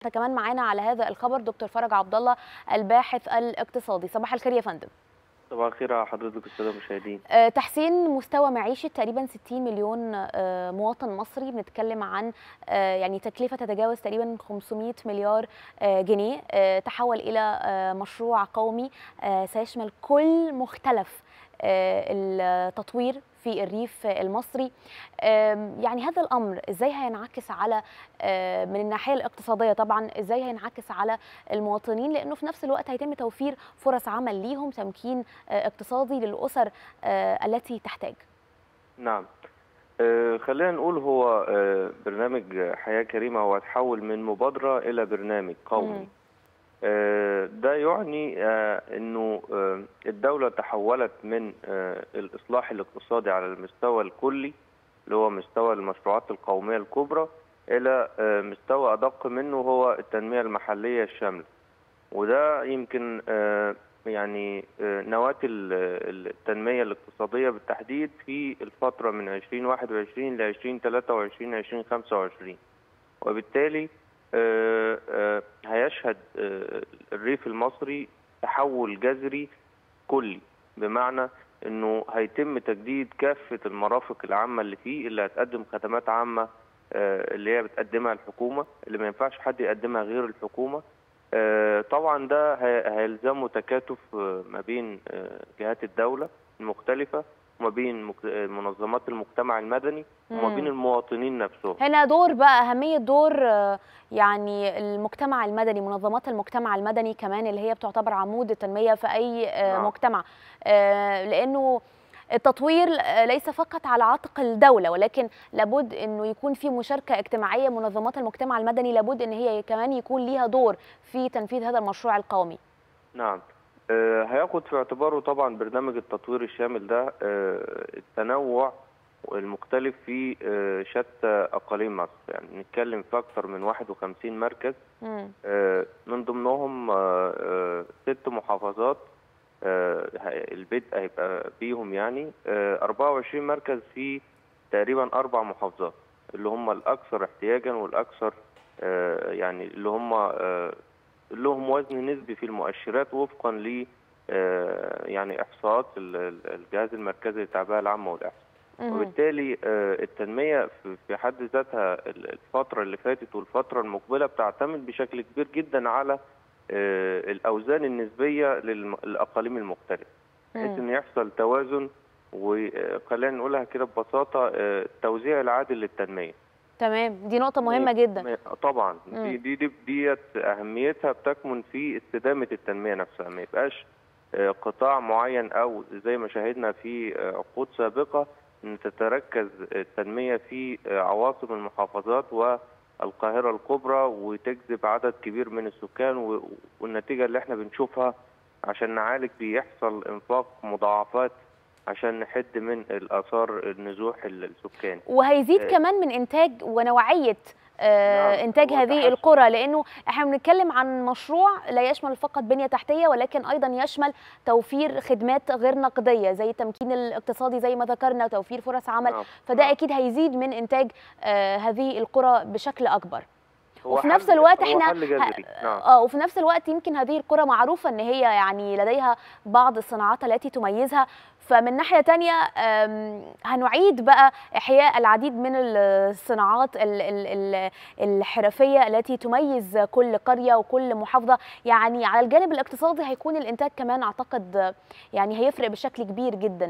كمان معانا على هذا الخبر دكتور فرج عبد الله الباحث الاقتصادي صباح الخير يا فندم صباح الخير على حضرتك الساده المشاهدين آه، تحسين مستوى معيشة تقريبا 60 مليون آه، مواطن مصري بنتكلم عن آه، يعني تكلفة تتجاوز تقريبا 500 مليار آه، جنيه آه، تحول إلى آه، مشروع قومي آه، سيشمل كل مختلف آه، التطوير في الريف المصري آم، يعني هذا الامر ازاي هينعكس على آه، من الناحيه الاقتصاديه طبعا ازاي هينعكس على المواطنين لانه في نفس الوقت هيتم توفير فرص عمل ليهم تمكين آه، اقتصادي للاسر آه، التي تحتاج نعم آه خلينا نقول هو آه برنامج حياه كريمه هو اتحول من مبادره الى برنامج مم. قومي آه ده يعني آه انه آه الدوله تحولت من آه الاصلاح الاقتصادي على المستوى الكلي اللي هو مستوى المشروعات القوميه الكبرى الى آه مستوى ادق منه هو التنميه المحليه الشامله وده يمكن آه يعني آه، نواة ال- ال- التنمية الاقتصادية بالتحديد في الفترة من 2021 ل 2023 2025 وبالتالي آه، آه، هيشهد آه، الريف المصري تحول جذري كلي بمعنى انه هيتم تجديد كافة المرافق العامة اللي فيه اللي هتقدم خدمات عامة آه، اللي هي بتقدمها الحكومة اللي ما ينفعش حد يقدمها غير الحكومة آه، طبعا ده هي- هيلزمه تكاتف آه، ما بين آه، جهات الدولة المختلفة وما بين مك- آه، منظمات المجتمع المدني وما مم. بين المواطنين نفسهم هنا دور بقى أهمية دور آه، يعني المجتمع المدني منظمات المجتمع المدني كمان اللي هي بتعتبر عمود التنمية في أي آه، نعم. مجتمع آه، لأنه التطوير آه، ليس فقط على عاتق الدولة ولكن لابد أنه يكون في مشاركة اجتماعية منظمات المجتمع المدني لابد أن هي كمان يكون ليها دور في تنفيذ هذا المشروع القومي نعم آه، هياخد في اعتباره طبعا برنامج التطوير الشامل ده آه، التنوع المختلف في آه، شتى اقاليم مصر يعني نتكلم في اكثر من 51 مركز مم. آه، من ضمنهم آه، آه، ست محافظات آه، ه- البدء هيبقى فيهم يعني آه، 24 مركز في تقريبا اربع محافظات اللي هم الاكثر احتياجا والاكثر آه، يعني اللي هم آه، لهم وزن نسبي في المؤشرات وفقا ل آه، يعني احصاءات ال- ال- الجهاز المركزي للتعبئه العامه والاحصاء مم. وبالتالي آه، التنمية في- في حد ذاتها ال- الفترة اللي فاتت والفترة المقبلة بتعتمد بشكل كبير جدا على آه، الأوزان النسبية للم- للأقاليم المختلفة بحيث مم. إن يحصل توازن وخلينا نقولها كده ببساطة آه، التوزيع العادل للتنمية تمام دي نقطة مهمة جدا م- طبعا مم. دي دي دي ديت اهميتها بتكمن في استدامه التنميه نفسها ما يبقاش آه، قطاع معين او زي ما شاهدنا في آه، عقود سابقه ان تتركز التنميه في آه، عواصم المحافظات والقاهره الكبرى وتجذب عدد كبير من السكان و- والنتيجه اللي احنا بنشوفها عشان نعالج بيحصل انفاق مضاعفات عشان نحد من الاثار النزوح السكاني وهيزيد آه. كمان من انتاج ونوعيه آه، نعم، انتاج هو هذه تحسن. القرى لانه احنا بنتكلم عن مشروع لا يشمل فقط بنيه تحتيه ولكن ايضا يشمل توفير خدمات غير نقديه زي التمكين الاقتصادي زي ما ذكرنا توفير فرص عمل نعم، فده نعم. اكيد هيزيد من انتاج آه، هذه القرى بشكل اكبر هو وفي حل- نفس الوقت هو احنا حل جذري نعم اه وفي نفس الوقت يمكن هذه القرى معروفة ان هي يعني لديها بعض الصناعات التي تميزها فمن ناحية تانية آم، هنعيد بقى إحياء العديد من الصناعات ال- ال- ال- الحرفية التي تميز كل قرية وكل محافظة يعني على الجانب الاقتصادي هيكون الإنتاج كمان أعتقد يعني هيفرق بشكل كبير جدا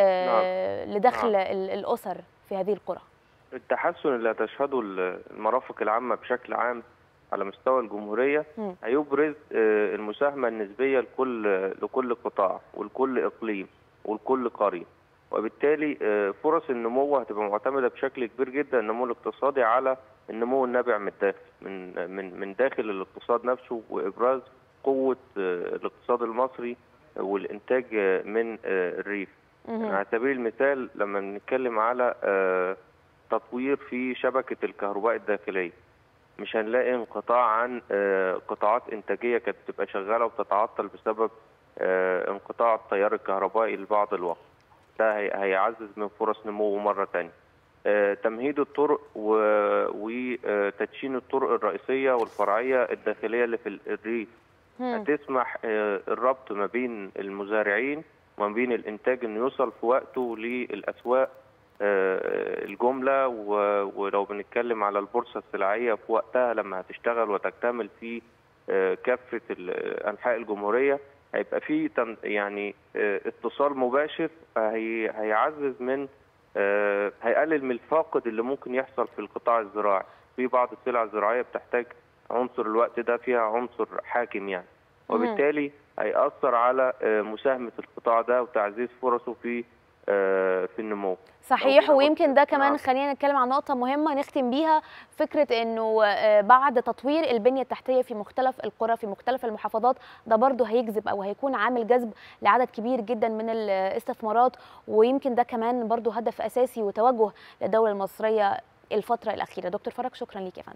آه، لدخل ال- الأسر في هذه القرى التحسن اللي هتشهده ال- المرافق العامة بشكل عام على مستوى الجمهورية مم. هيبرز آه، المساهمة النسبية لكل لكل قطاع ولكل إقليم ولكل قرية وبالتالي آه، فرص النمو هتبقى معتمدة بشكل كبير جدا النمو الاقتصادي على النمو النابع من الداخل من من من داخل الاقتصاد نفسه وإبراز قوة آه، الاقتصاد المصري والإنتاج آه، من آه، الريف مهم. على سبيل المثال لما بنتكلم على آه، تطوير في شبكة الكهرباء الداخلية مش هنلاقي انقطاع عن آه، قطاعات إنتاجية كانت بتبقى شغالة وبتتعطل بسبب آه، انقطاع التيار الكهربائي لبعض الوقت ده هي- هيعزز من فرص نموه مرة تانية تمهيد الطرق وتدشين الطرق الرئيسيه والفرعيه الداخليه اللي في الريف هتسمح الربط ما بين المزارعين وما بين الانتاج انه يوصل في وقته للاسواق الجمله ولو بنتكلم على البورصه السلعيه في وقتها لما هتشتغل وتكتمل في كافه انحاء الجمهوريه هيبقى في يعني اتصال مباشر هي هيعزز من هيقلل من الفاقد اللي ممكن يحصل في القطاع الزراعي في بعض السلع الزراعيه بتحتاج عنصر الوقت ده فيها عنصر حاكم يعني وبالتالي هيأثر على مساهمه القطاع ده وتعزيز فرصه في في النمو صحيح ويمكن ده كمان خلينا نتكلم عن نقطة مهمة نختم بيها فكرة انه بعد تطوير البنية التحتية في مختلف القرى في مختلف المحافظات ده برضه هيجذب او هيكون عامل جذب لعدد كبير جدا من الاستثمارات ويمكن ده كمان برضه هدف اساسي وتوجه للدولة المصرية الفترة الأخيرة دكتور فرج شكرا ليك يا فندم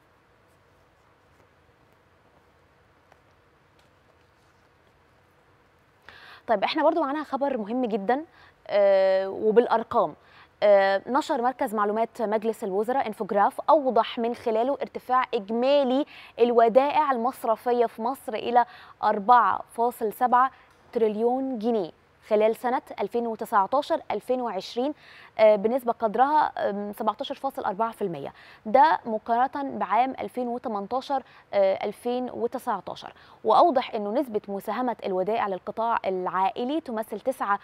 طيب احنا برضو معانا خبر مهم جدا آه وبالارقام آه نشر مركز معلومات مجلس الوزراء انفوجراف اوضح من خلاله ارتفاع اجمالي الودائع المصرفيه في مصر الى 4.7 تريليون جنيه خلال سنة 2019-2020 بنسبة قدرها 17.4% ده مقارنة بعام 2018-2019 وأوضح أنه نسبة مساهمة الودائع للقطاع العائلي تمثل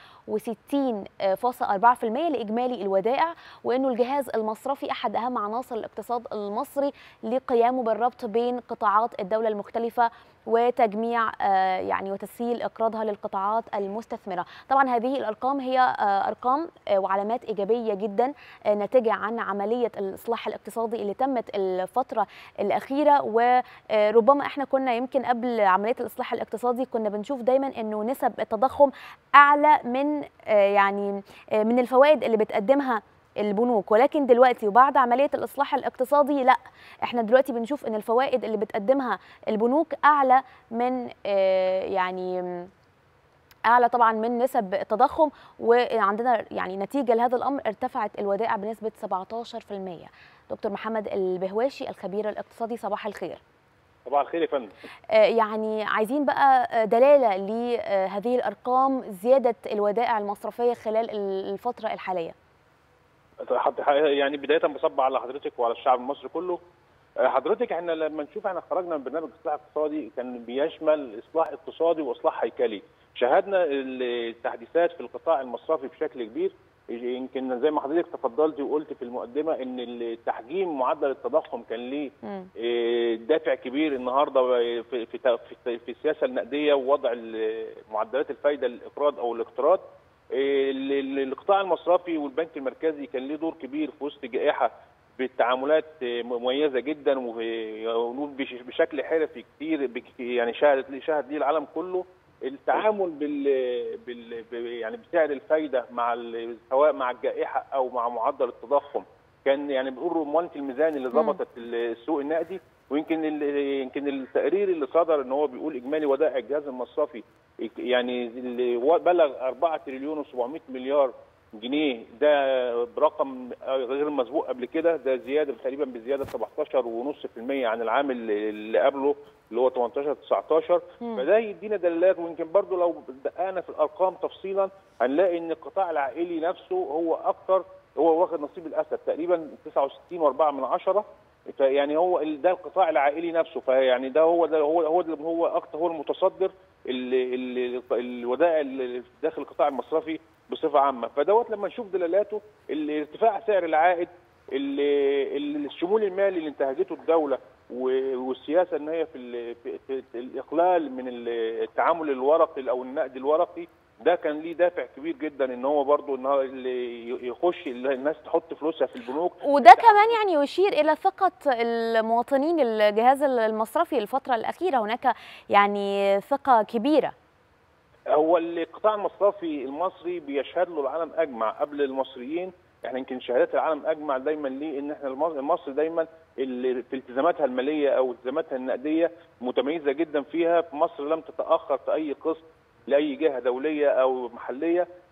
69.4% لإجمالي الودائع وأنه الجهاز المصرفي أحد أهم عناصر الاقتصاد المصري لقيامه بالربط بين قطاعات الدولة المختلفة وتجميع يعني وتسهيل اقراضها للقطاعات المستثمره طبعا هذه الارقام هي ارقام وعلامات ايجابيه جدا ناتجه عن عمليه الاصلاح الاقتصادي اللي تمت الفتره الاخيره وربما احنا كنا يمكن قبل عمليه الاصلاح الاقتصادي كنا بنشوف دايما انه نسب التضخم اعلى من يعني من الفوائد اللي بتقدمها البنوك ولكن دلوقتي وبعد عمليه الاصلاح الاقتصادي لا احنا دلوقتي بنشوف ان الفوائد اللي بتقدمها البنوك اعلى من يعني اعلى طبعا من نسب التضخم وعندنا يعني نتيجه لهذا الامر ارتفعت الودائع بنسبه 17% دكتور محمد البهواشي الخبير الاقتصادي صباح الخير صباح الخير يا فندم يعني عايزين بقى دلاله لهذه الارقام زياده الودائع المصرفيه خلال الفتره الحاليه يعني بدايه بصب على حضرتك وعلى الشعب المصري كله حضرتك احنا لما نشوف احنا خرجنا من برنامج اصلاح اقتصادي كان بيشمل اصلاح اقتصادي واصلاح هيكلي شاهدنا التحديثات في القطاع المصرفي بشكل كبير يمكن زي ما حضرتك تفضلتي وقلت في المقدمه ان التحجيم معدل التضخم كان ليه دافع كبير النهارده في في في السياسه النقديه ووضع معدلات الفايده للاقراض او الاقتراض القطاع المصرفي والبنك المركزي كان له دور كبير في وسط جائحه بالتعاملات مميزه جدا بشكل حرفي كتير يعني شهدت شهد ليه العالم كله التعامل بال, بال... يعني بسعر الفايده مع ال... سواء مع الجائحه او مع معدل التضخم كان يعني بنقول رمانه الميزان اللي ظبطت السوق النقدي ويمكن ال... يمكن التقرير اللي صدر ان هو بيقول اجمالي ودائع الجهاز المصرفي يعني اللي بلغ 4 تريليون و700 مليار جنيه ده برقم غير مسبوق قبل كده ده زياده تقريبا بزياده 17.5% عن العام اللي قبله اللي هو 18 19 فده يدينا دلالات ويمكن برضو لو دققنا في الارقام تفصيلا هنلاقي ان القطاع العائلي نفسه هو اكثر هو واخد نصيب الاسد تقريبا 69.4 من عشرة فيعني هو ده القطاع العائلي نفسه فيعني ده هو ده هو هو ده هو اكثر هو المتصدر الودائع داخل القطاع المصرفي بصفه عامه فدوت لما نشوف دلالاته ارتفاع سعر العائد الشمول المالي اللي انتهجته الدوله والسياسه ان هي في, في الاقلال من التعامل الورقي او النقد الورقي ده كان ليه دافع كبير جدا ان هو برضه ان هو اللي يخش الناس تحط فلوسها في البنوك وده كمان يعني يشير الى ثقه المواطنين الجهاز المصرفي الفتره الاخيره هناك يعني ثقه كبيره هو القطاع المصرفي المصري بيشهد له العالم اجمع قبل المصريين احنا يمكن شهادات العالم اجمع دايما ليه ان احنا مصر دايما اللي في التزاماتها الماليه او التزاماتها النقديه متميزه جدا فيها في مصر لم تتاخر في اي قسط لاي جهه دوليه او محليه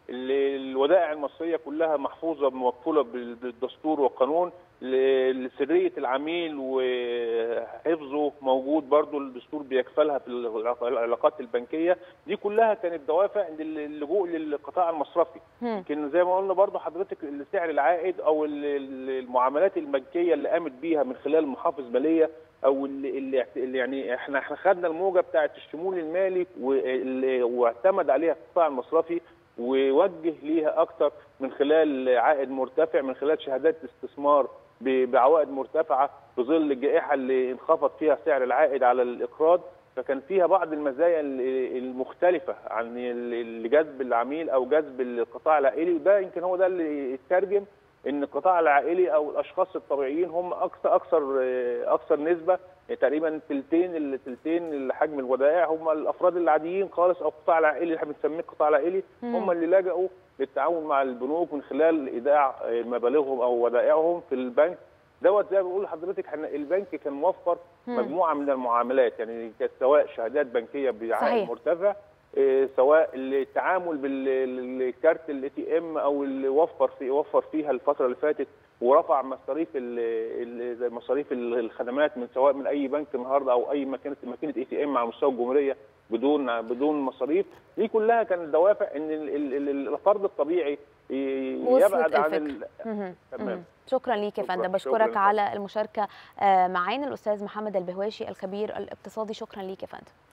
الودائع المصريه كلها محفوظه موكوله بالدستور والقانون لسريه العميل وحفظه موجود برضو الدستور بيكفلها في العلاقات البنكيه دي كلها كانت دوافع اللجوء للقطاع المصرفي يمكن زي ما قلنا برضو حضرتك سعر العائد او المعاملات البنكيه اللي قامت بيها من خلال محافظ ماليه او اللي, اللي يعني احنا احنا خدنا الموجه بتاعه الشمول المالي واعتمد عليها القطاع المصرفي ووجه ليها اكتر من خلال عائد مرتفع من خلال شهادات استثمار بعوائد مرتفعه في ظل الجائحه اللي انخفض فيها سعر العائد على الاقراض فكان فيها بعض المزايا المختلفه عن جذب العميل او جذب القطاع العائلي وده يمكن هو ده اللي يترجم ان القطاع العائلي او الاشخاص الطبيعيين هم اكثر اكثر اكثر نسبه تقريبا ثلثين الثلثين حجم الودائع هم الافراد العاديين خالص او القطاع العائلي اللي احنا بنسميه القطاع العائلي هم اللي لجأوا للتعاون مع البنوك من خلال ايداع مبالغهم او ودائعهم في البنك دوت زي ما بقول لحضرتك احنا البنك كان موفر مجموعه من المعاملات يعني سواء شهادات بنكيه بعائد مرتفع إيه سواء التعامل بالكارت الاي تي ام او اللي وفر في وفر فيها الفتره اللي فاتت ورفع مصاريف مصاريف الخدمات من سواء من اي بنك النهارده او اي ماكينه ماكينه اي تي ام على مستوى الجمهوريه بدون بدون مصاريف دي كلها كانت دوافع ان الفرد الطبيعي يبعد عن ال... تمام شكرا ليك يا فندم بشكرك على المشاركه معانا الاستاذ محمد البهواشي الخبير الاقتصادي شكرا ليك يا فندم